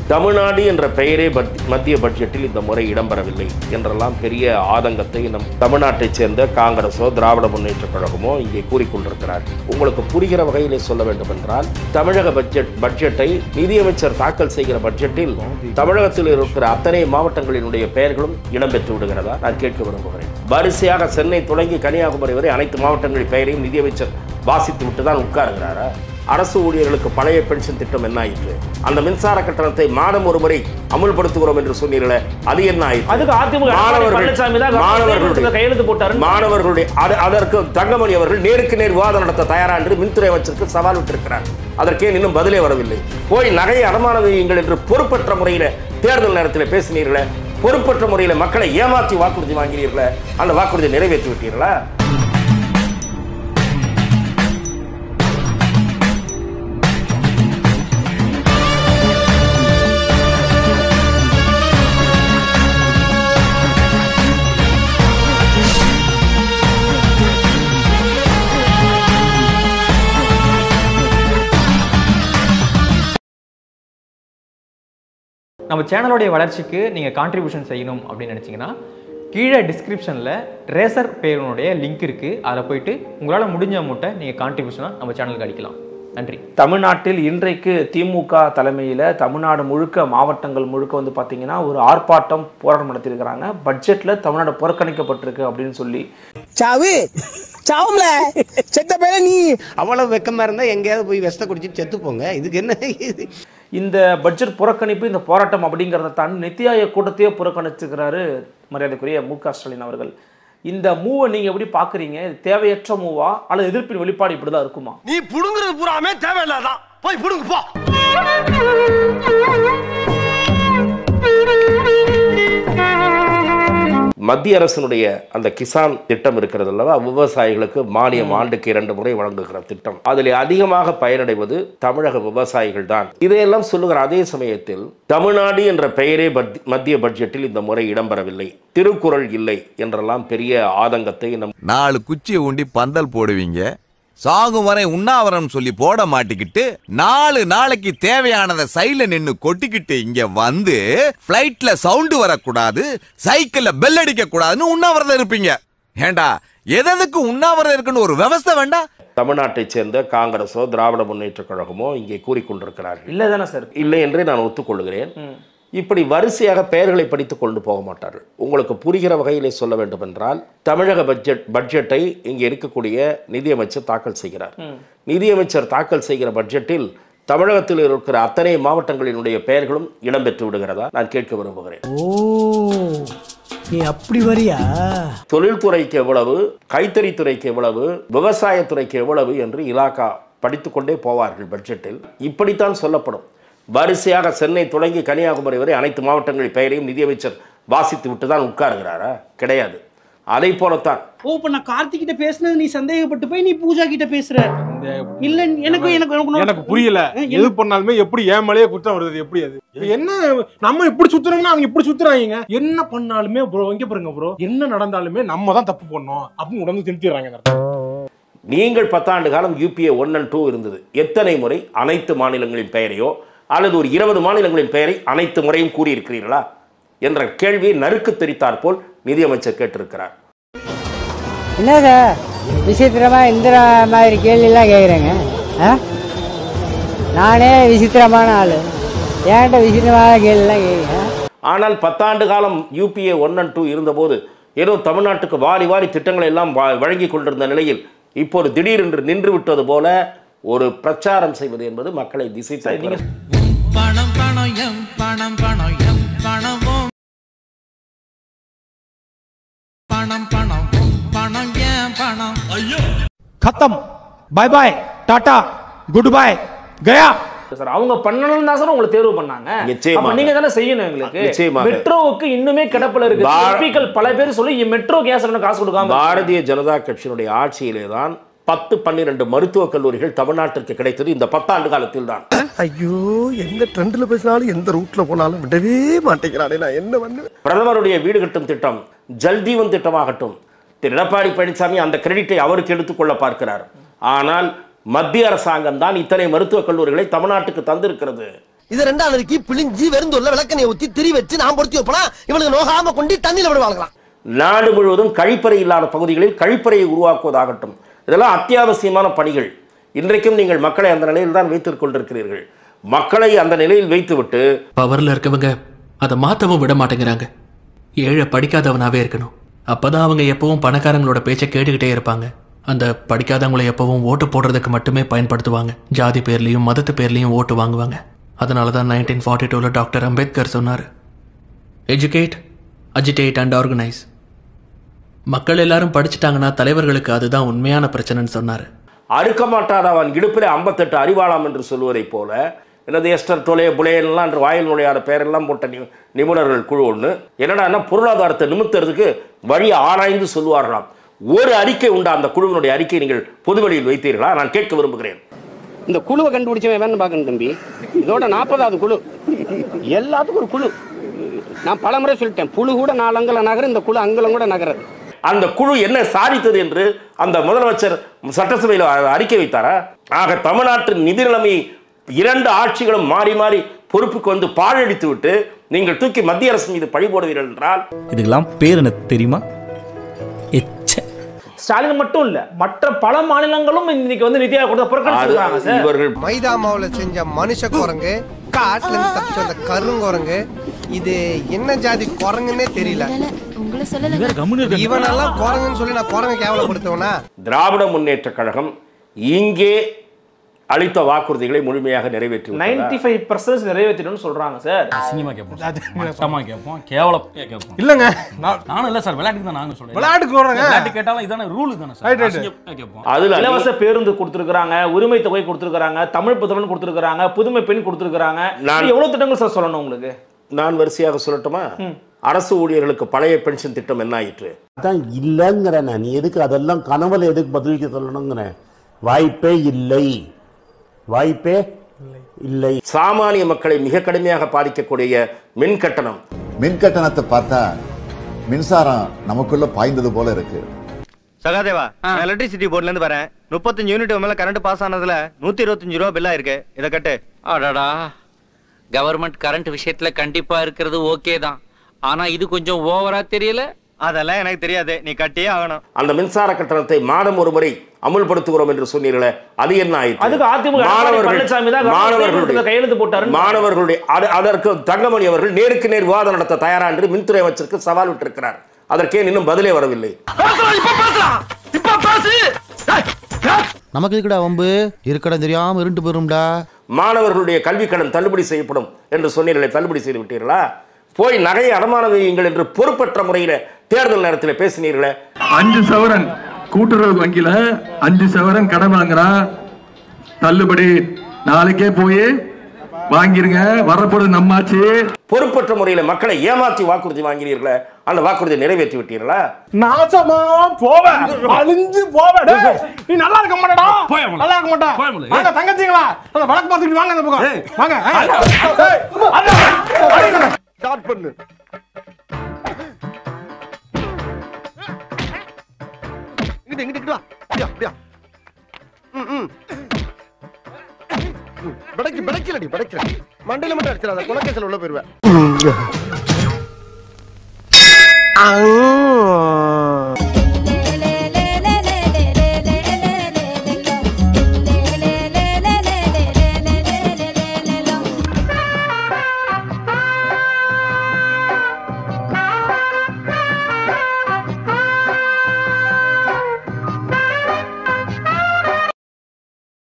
தமிழ்நாடு என்ற பெயரே பட்- மத்திய பட்ஜெட்டில் இந்த முறை இடம்பெறவில்லை என்றெல்லாம் பெரிய ஆதங்கத்தை நம் தமிழ்நாட்டைச் சேர்ந்த காங்கிரஸோ திராவிட முன்னேற்றக் கழகமோ இங்கே கூறிக்கொண்டிருக்கிறார் உங்களுக்கு புரிகிற வகையிலே சொல்ல வேண்டும் என்றால் தமிழக பட்ஜெட் பட்ஜெட்டை நிதியமைச்சர் தாக்கல் செய்கிற பட்ஜெட்டில் தமிழகத்தில் இருக்கிற அத்தனை மாவட்டங்களினுடைய பெயர்களும் இடம்பெற்று விடுகிறதா நான் கேட்க விரும்புகிறேன் வரிசையாக சென்னை தொடங்கி கன்னியாகுமரி வரை அனைத்து மாவட்டங்களின் பெயரையும் நிதியமைச்சர் வாசித்து விட்டு தான் உட்காருகிறாரா அரசு ஊழியர்களுக்கு பழைய பென்ஷன் திட்டம் என்ன ஆயிற்று அந்த மின்சார கட்டணத்தை மாதம் ஒரு முறை அமுல்படுத்துகிறோம் என்று சொன்னீர்களே அது என்ன ஆயிற்று அதுக்கு அதிமுக எடப்பாடி மாணவர்கள் பழனிசாமி தான் மாணவர்களுடைய கையெழுத்து போட்டாரு மாணவர்களுடைய அது- அதற்கு தங்கமணி அவர்கள் நேருக்கு நேர் விவாதம் நடத்த தயாரா என்று மின்துறை அமைச்சருக்கு சவால் விட்டிருக்கிறார் அதற்கே இன்னும் பதிலே வரவில்லை போய் நகை அடமான வையுங்கள் என்று பொறுப்பற்ற முறையில் தேர்தல் நேரத்தில் பேசினீர்களே பொறுப்பற்ற முறையில் மக்களை ஏமாற்றி வாக்குறுதி வாங்கினீர்களே அந்த வாக்குறுதியை நிறைவேற்றி விட்டீர்களா நம்ம சேனலோடைய வளர்ச்சிக்கு நீங்கள் கான்ட்ரிபியூஷன் செய்யணும் அப்படின்னு நினச்சிங்கன்னா கீழே டிஸ்கிரிப்ஷனில் ரேசர் பேருனுடைய லிங்க் இருக்குது அதில் போயிட்டு உங்களால் முடிஞ்ச அமௌண்ட்டை நீங்கள் கான்ட்ரிபியூஷனாக நம்ம சேனலுக்கு அடிக்கலாம் நன்றி தமிழ்நாட்டில் இன்றைக்கு திமுக தலைமையில் தமிழ்நாடு முழுக்க மாவட்டங்கள் முழுக்க வந்து பார்த்தீங்கன்னா ஒரு ஆர்ப்பாட்டம் போராட்டம் நடத்தியிருக்கிறாங்க பட்ஜெட்டில் தமிழ்நாடு புறக்கணிக்கப்பட்டிருக்கு அப்படின்னு சொல்லி சாவு சாவும்ல செத்த பேர நீ அவ்வளவு வெக்கமா இருந்தா எங்கேயாவது போய் விஷத்தை குடிச்சிட்டு செத்து போங்க இதுக்கு என்ன இது இந்த பட்ஜெட் புறக்கணிப்பு இந்த போராட்டம் அப்படிங்கிறத தாண்டி நித்தி ஆயோக் கூட்டத்தையே புறக்கணிச்சுக்கிறாரு மரியாதைக்குரிய மு க ஸ்டாலின் அவர்கள் இந்த மூவை நீங்கள் எப்படி பார்க்குறீங்க இது தேவையற்ற மூவா அல்லது எதிர்ப்பின் வெளிப்பாடு இப்படி தான் இருக்குமா நீ புடுங்குறது பூராமே தேவையில்லாதான் போய் புடுங்கு போ மத்திய அரசினுடைய அந்த கிசான் திட்டம் இருக்கிறது அல்லவா விவசாயிகளுக்கு மானியம் ஆண்டுக்கு இரண்டு முறை வழங்குகிற திட்டம் அதில் அதிகமாக பயனடைவது தமிழக விவசாயிகள் தான் இதையெல்லாம் சொல்லுகிற அதே சமயத்தில் தமிழ்நாடு என்ற பெயரே பட்- மத்திய பட்ஜெட்டில் இந்த முறை இடம்பெறவில்லை திருக்குறள் இல்லை என்றெல்லாம் பெரிய ஆதங்கத்தை நம் நாலு குச்சியை ஊண்டி பந்தல் போடுவீங்க சாகும் வரை உண்ணாவிரம் சொல்லி போட மாட்டிக்கிட்டு நாலு நாளைக்கு தேவையானதை சைடுல நின்னு கொட்டிக்கிட்டு இங்க வந்து பிளைட்ல சவுண்ட் வரக்கூடாது சைக்கிள்ல பெல் அடிக்க கூடாதுன்னு உண்ணாவிரதம் இருப்பீங்க ஏண்டா எதற்கு உண்ணாவிரதம் இருக்குன்னு ஒரு விவஸ்தை வேண்டாம் தமிழ்நாட்டைச் சேர்ந்த காங்கிரஸோ திராவிட முன்னேற்றக் கழகமோ இங்கே கூறிக்கொண்டிருக்கிறார்கள் இல்லை தானே சார் இல்லை என்றே நான் ஒத்துக்கொள்கிறேன் இப்படி வரிசையாக பெயர்களை படித்து கொண்டு போக மாட்டார்கள் உங்களுக்கு புரிகிற வகையிலே சொல்ல வேண்டும் என்றால் தமிழக பட்ஜெட் பட்ஜெட்டை இங்கே இருக்கக்கூடிய நிதியமைச்சர் தாக்கல் செய்கிறார் நிதியமைச்சர் தாக்கல் செய்கிற பட்ஜெட்டில் தமிழகத்தில் இருக்கிற அத்தனை மாவட்டங்களினுடைய பெயர்களும் இடம்பெற்று விடுகிறதா நான் கேட்க விரும்புகிறேன் ஓ நீ அப்படி வரியா தொழில்துறைக்கு எவ்வளவு கைத்தறித்துறைக்கு எவ்வளவு விவசாயத்துறைக்கு எவ்வளவு என்று இலாக்கா படித்துக்கொண்டே போவார்கள் பட்ஜெட்டில் இப்படித்தான் சொல்லப்படும் வரிசையாக சென்னை தொடங்கி கன்னியாகுமரி வரை அனைத்து மாவட்டங்களின் பெயரையும் நிதியமைச்சர் வாசித்து விட்டு தான் உட்காருகிறாரா கிடையாது அதை போலத்தான் ஓ இப்ப நான் கார்த்திக் கிட்ட பேசுனது நீ சந்தேகப்பட்டு போய் நீ பூஜா கிட்ட பேசுற இல்ல எனக்கு எனக்கு எனக்கு எனக்கு புரியல எது பண்ணாலுமே எப்படி என் மேலேயே குற்றம் வருது எப்படி அது இப்ப என்ன நம்ம இப்படி சுத்துறோம்னா அவங்க இப்படி சுத்துறாங்க என்ன பண்ணாலுமே ப்ரோ இங்க பாருங்க ப்ரோ என்ன நடந்தாலுமே நம்ம தான் தப்பு பண்ணோம் அப்படின்னு உடம்பு திருத்திடுறாங்க இந்த இடத்துல. நீங்கள் பத்தாண்டு காலம் யூபிஏ ஒன் அண்ட் டூ இருந்தது எத்தனை முறை அனைத்து மாநிலங்களின் பெயரையோ அல்லது ஒரு இருபது மாநிலங்களின் பெயரை அனைத்து முறையும் கூறியிருக்கிறீர்களா என்ற கேள்வியை நறுக்கு தெரித்தாற் போல் நிதியமைச்சர் கேட்டிருக்கிறார் என்ன சார் விசித்திரமா இந்த மாதிரி கேள்வியெல்லாம் கேட்குறேங்க ஆ நானே விசித்திரமான ஆள் ஏன்ட்ட விசித்திரமான கேள்வியெல்லாம் கேட்குறேன் ஆனால் பத்தாண்டு காலம் யூபிஏ ஒன் அண்ட் டூ இருந்தபோது ஏதோ தமிழ்நாட்டுக்கு வாரி வாரி திட்டங்களை எல்லாம் வா- வழங்கி கொண்டிருந்த நிலையில் இப்போது திடீரென்று நின்று விட்டது போல ஒரு பிரச்சாரம் செய்வது என்பது மக்களை திசை திருப்புகிறது. பணம் பணம் எம் பணம் பணம் எம் பணமும் பணம் பணம் உம் பணம் ஏன் பணம் ஐயோ खत्म bye bye tata good bye गया சார் அவங்க பண்ணணும் தான் சார் உங்களை தேர்வு பண்ணாங்க நிச்சயமாக. அப்ப நீங்க தானே செய்யணும் எங்களுக்கு நிச்சயமாக. மெட்ரோவுக்கு இன்னுமே கிடப்பில் இருக்கு பா- எம்பிக்கள் பல பேர் சொல்லி இ- மெட்ரோ கேஸ் காசு கொடுக்காம பாரதிய ஜனதா கட்சியினுடைய ஆட்சியிலே தான் பத்து பன்னிரண்டு மருத்துவக் கல்லூரிகள் தமிழ்நாட்டிற்கு கிடைத்தது இந்த பத்தாண்டு காலத்தில் தான் ஐயோ எந்த ட்ரெண்ட்ல பேசினாலும் எந்த ரூட்ல போனாலும் விடவே மாட்டேங்கிறானே நான் என்ன பண்ணுவேன் பிரதமருடைய வீடு கட்டும் திட்டம் ஜல்ஜீவன் திட்டமாகட்டும் திரு எடப்பாடி பழனிசாமி அந்த கிரெடிட்டை அவருக்கு எடுத்துக்கொள்ள பார்க்கிறார் ஆனால் மத்திய அரசாங்கம் தான் இத்தனை மருத்துவக் கல்லூரிகளை தமிழ்நாட்டுக்கு தந்திருக்கிறது இது ரெண்டாம் நறுக்கி பிழிஞ்சி வெறுந்துள்ள விளக்கணையை ஊத்தி திரி வச்சு நான் பொருத்தி வைப்பனா இவனுக்கு நோகாம கொண்டு தண்ணியில விடுவாங்களாம் நாடு முழுவதும் கழிப்பறை இல்லாத பகுதிகளில் கழிப்பறையை உருவாக்குவதாகட்டும் இதெல்லாம் அத்தியாவசியமான பணிகள் இன்றைக்கும் நீங்கள் மக்களை அந்த நிலையில் தான் வைத்துக் கொண்டிருக்கிறீர்கள் மக்களை அந்த நிலையில் வைத்துவிட்டு பவர்ல இருக்கவங்க அதை மாத்தவும் விட மாட்டேங்கிறாங்க ஏழை படிக்காதவனாவே இருக்கணும் அப்பதான் அவங்க எப்பவும் பணக்காரங்களோட பேச்சை கேட்டுக்கிட்டே இருப்பாங்க அந்த படிக்காதவங்களை எப்பவும் ஓட்டு போடுறதுக்கு மட்டுமே பயன்படுத்துவாங்க ஜாதி பேர்லயும் மதத்து பேர்லயும் ஓட்டு வாங்குவாங்க அதனால தான் நைன்டீன் ஃபார்ட்டி டூவில் டாக்டர் அம்பேத்கர் சொன்னார் எஜுகேட் அஜிடேட் அண்ட் ஆர்கனைஸ் மக்கள் எல்லாரும் படிச்சிட்டாங்கன்னா தலைவர்களுக்கு அதுதான் உண்மையான பிரச்சனைன்னு சொன்னார் அறுக்க மாட்டாத அவன் இடுப்பிலே ஐம்பத்தெட்டு அறிவாளாம் என்று சொல்வதைப் போல எனது எஸ்டர் தொலே புலேன்லாம் என்று வாயில் நுழையாத பெயரெல்லாம் போட்ட நி நிபுணர்கள் குழு ஒன்று என்னடான்னா பொருளாதாரத்தை நிமித்துறதுக்கு வழி ஆராய்ந்து சொல்லுவார்களாம் ஒரு அறிக்கை உண்டா அந்த குழுவினுடைய அறிக்கை நீங்கள் பொதுவெளியில் வைத்தீர்களா நான் கேட்க விரும்புகிறேன் இந்த குழுவை கண்டுபிடிச்சவன் வேணும் பார்க்கணும் தம்பி இதோட நாற்பதாவது குழு எல்லாத்துக்கும் ஒரு குழு நான் பலமுறை சொல்லிட்டேன் புழு கூட நாலு அங்கலம் நகரும் இந்த குழு அங்கலம் கூட நகராது அந்த குழு என்ன சாதித்தது என்று அந்த முதலமைச்சர் சட்டசபையில் அ- அறிக்கை வைத்தாரா ஆக தமிழ்நாட்டின் நிதி நிலைமை இரண்டு ஆட்சிகளும் மாறி மாறி பொறுப்புக்கு வந்து பாழடித்து விட்டு நீங்கள் தூக்கி மத்திய அரசு மீது பழி போடுவீர்கள் என்றால் இதுக்கெல்லாம் பேர் என்ன தெரியுமா ஸ்டாலின் மட்டும் இல்ல மற்ற பல மாநிலங்களும் இன்னைக்கு வந்து நிதி ஆயோக் கூட்டத்தை புறக்கணிச்சிருக்காங்க சார் இவர்கள் மைதா மாவுல செஞ்ச மனுஷ குரங்கு காட்டுல இருந்து தப்பிச்சு வந்த கருங்குரங்கு இது என்ன ஜாதி குரங்குன்னே தெரியல இவனெல்லாம் குரங்குன்னு சொல்லி நான் குரங்கு கேவலப்படுத்துவனா திராவிட முன்னேற்ற கழகம் இங்கே அளித்த வாக்குறுதிகளை முழுமையாக நிறைவேற்றி நைன்டி ஃபைவ் பர்சன்ட் நிறைவேற்றிடும்னு சொல்றாங்க சார் அசிங்கமா கேட்போம் மட்டமா கேட்போம் கேவலம் கேட்போம் இல்லங்க நான் நானும் இல்ல சார் விளையாட்டுக்கு தான் நாங்க சொல்றேன் விளையாட்டுக்கு வர்றேங்க. விளையாட்டு கேட்டாலும் இதான ரூல் தானே Right, சார் right. அசிங்கமா கேட்போம் அதுல இலவச பேருந்து கொடுத்துருக்காங்க உரிமை தொகை கொடுத்துருக்காங்க தமிழ் புதல்வன் கொடுத்துருக்காங்க புதுமை பெண் கொடுத்துருக்காங்க நான்- எவ்வளவு திட்டங்கள் சார் சொல்லணும் உங்களுக்கு நான் வரிசையாக சொல்லட்டுமா அரசு ஊழியர்களுக்கு பழைய பென்ஷன் திட்டம் என்ன ஆயிற்று அதான் இல்லைங்கிறேன் நான் எதுக்கு அதெல்லாம் கனவுல எதுக்கு பதிலளிக்க சொல்லணுங்கிறேன் வாய்ப்பே இல்லை வாய்ப்பே இல்லை சாமானிய மக்களை மிக கடுமையாக பாதிக்கக்கூடிய மின் கட்டணம் மின் கட்டணத்தை பார்த்தா மின்சாரம் நமக்குள்ள பாய்ந்தது போல இருக்கு சகாதேவா நான் எலக்ட்ரிசிட்டி போர்ட்ல இருந்து வரேன் முப்பத்தஞ்சு யூனிட் மேல கரண்ட் பாஸ் ஆனதுல நூத்தி இருபத்தஞ்சு ரூபா பில்லா இருக்கு இதை கட்டு அடடா கவர்மெண்ட் கரண்ட் விஷயத்துல கண்டிப்பா இருக்கிறது ஓகே தான் ஆனா இது கொஞ்சம் ஓவரா தெரியல அதெல்லாம் எனக்கு தெரியாது நீ கட்டியே ஆகணும் அந்த மின்சார கட்டணத்தை மாதம் ஒரு முறை அமுல்படுத்துகிறோம் என்று சொன்னீர்களே அது என்ன ஆயிற்று அதுக்கு அதிமுக எடப்பாடி பழனிசாமி தான் மாணவர்களுடைய கையெழுத்து போட்டாரு மாணவர்களுடைய அது- அதற்கு தங்கமணி அவர்கள் நேருக்கு நேர் விவாதம் நடத்த தயாரா என்று மின்துறை அமைச்சருக்கு சவால் விட்டிருக்கிறார் அதற்கே இன்னும் பதிலே வரவில்லை நமக்கு இருக்குடா வம்பு இருக்கடம் தெரியாம இருண்டு போயிரும்டா மாணவர்களுடைய கல்வி கடன் தள்ளுபடி செய்யப்படும் என்று சொன்னீர்களே தள்ளுபடி செய்து விட்டீர்களா போய் நகையை அடமான வையுங்கள் என்று பொறுப்பற்ற முறையில தேர்தல் நேரத்தில் பேசினீர்களே அஞ்சு சவரன் கூட்டுறவு வங்கியில அஞ்சு சவரன் கடன் வாங்குறா தள்ளுபடி நாளைக்கே போய் வாங்கிருங்க வரப்போறது நம்மாச்சு பொறுப்பற்ற முறையில மக்களை ஏமாற்றி வாக்குறுதி வாங்கினீர்களே அந்த வாக்குறுதியை நிறைவேற்றி விட்டீர்களா நாசமா போவேன் அழிஞ்சு போவேன் டேய், நீ நல்லா இருக்க மாட்டடா நல்லா இருக்க மாட்டா வாங்க தங்கச்சிங்களா அந்த வழக்கு பார்த்துட்டு வாங்க அந்த பக்கம் வாங்க ஏய், அட, ஸ்டார்ட் பண்ணு இங்கிட்டு இங்கிட்டு இங்கிட்டு வா அப்படியா அப்படியா ம் ம் படைக்கு படைக்கலடி படைக்கல மண்டையில மட்டும் அடிச்சிடாத குலக்கேசல் உள்ள போயிருவேன்